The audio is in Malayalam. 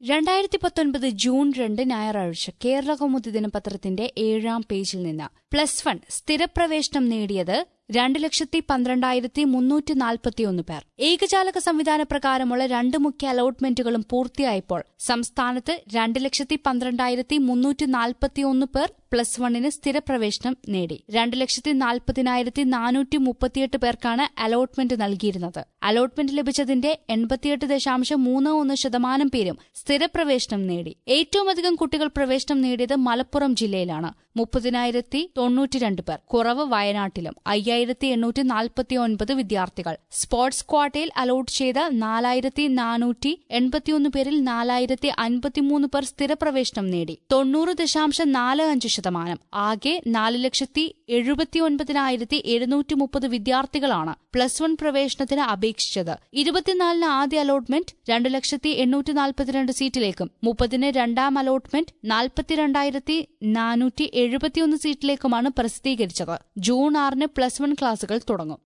രണ്ടായിരത്തി പത്തൊൻപത് ജൂൺ രണ്ട് ഞായറാഴ്ച കേരള കൗമുദി ദിനപത്രത്തിന്റെ ഏഴാം പേജിൽ നിന്ന് പ്ലസ് വൺ സ്ഥിരപ്രവേശനം നേടിയത് രണ്ട് ലക്ഷത്തി പന്ത്രണ്ടായിരത്തി മുന്നൂറ്റി നാൽപ്പത്തിയൊന്ന് പേർ ഏകജാലക സംവിധാന പ്രകാരമുള്ള രണ്ട് മുഖ്യ അലോട്ട്മെന്റുകളും പൂർത്തിയായപ്പോൾ സംസ്ഥാനത്ത് രണ്ട് ലക്ഷത്തി പന്ത്രണ്ടായിരത്തി മുന്നൂറ്റി നാൽപ്പത്തിയൊന്ന് പേർ പ്ലസ് വണ്ണിന് സ്ഥിരപ്രവേശനം നേടി രണ്ട് ലക്ഷത്തി നാൽപ്പതിനായിരത്തി നാനൂറ്റി മുപ്പത്തിയെട്ട് പേർക്കാണ് അലോട്ട്മെന്റ് നൽകിയിരുന്നത് അലോട്ട്മെന്റ് ലഭിച്ചതിന്റെ എൺപത്തിയെട്ട് ദശാംശം മൂന്ന് ഒന്ന് ശതമാനം പേരും സ്ഥിരപ്രവേശനം നേടി ഏറ്റവും അധികം കുട്ടികൾ പ്രവേശനം നേടിയത് മലപ്പുറം ജില്ലയിലാണ് മുപ്പതിനായിരത്തി തൊണ്ണൂറ്റിരണ്ട് പേർ കുറവ് വയനാട്ടിലും അയ്യായിരത്തി എണ്ണൂറ്റി നാൽപ്പത്തി ഒൻപത് വിദ്യാർത്ഥികൾ സ്പോർട്സ് ക്വാട്ടയിൽ അലോട്ട് ചെയ്ത നാലായിരത്തി നാനൂറ്റി എൺപത്തിയൊന്ന് പേരിൽ നാലായിരത്തി അൻപത്തിമൂന്ന് പേർ സ്ഥിരപ്രവേശനം നേടി തൊണ്ണൂറ് ദശാംശം നാല് അഞ്ച് ശതമാനം ആകെ നാല് ലക്ഷത്തി എഴുപത്തിയൊൻപതിനായിരത്തി എഴുന്നൂറ്റി മുപ്പത് വിദ്യാർത്ഥികളാണ് പ്ലസ് വൺ പ്രവേശനത്തിന് അപേക്ഷിച്ചത് ഇരുപത്തിനാലിന് ആദ്യ അലോട്ട്മെന്റ് രണ്ട് ലക്ഷത്തി എണ്ണൂറ്റി നാൽപ്പത്തിരണ്ട് സീറ്റിലേക്കും മുപ്പതിന് രണ്ടാം അലോട്ട്മെന്റ് നാൽപ്പത്തിരണ്ടായിരത്തി നാനൂറ്റി എഴുപത്തിയൊന്ന് സീറ്റിലേക്കുമാണ് പ്രസിദ്ധീകരിച്ചത് ജൂൺ ആറിന് പ്ലസ് വൺ ക്ലാസുകൾ തുടങ്ങും